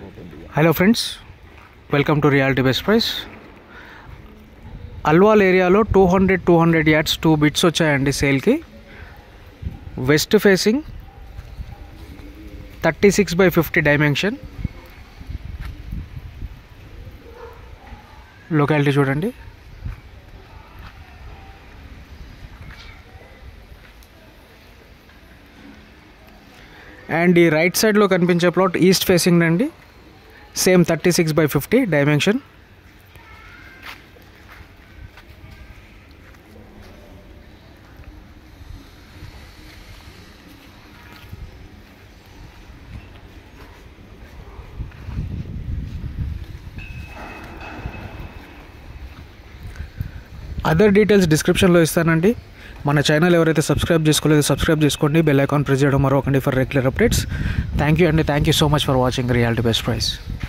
hello friends welcome to reality best price Alwal ఏరియాలో two hundred two hundred yards two bits వచ్చాయండి సేల్కి west facing thirty six by fifty dimension locality చూడండి and ఈ right సైడ్లో కనిపించే plot east facing అండి same thirty six by fifty dimension other details డిస్క్రిప్షన్లో ఇస్తానండి మన ఛానల్ ఎవరైతే సబ్స్క్రైబ్ చేసుకోలేదో సబ్స్క్రైబ్ చేసుకోండి బెల్ ఐకాన్ ప్రెస్ చేయడం మరొకండి for regular updates thank you అండి thank you so much for watching reality best price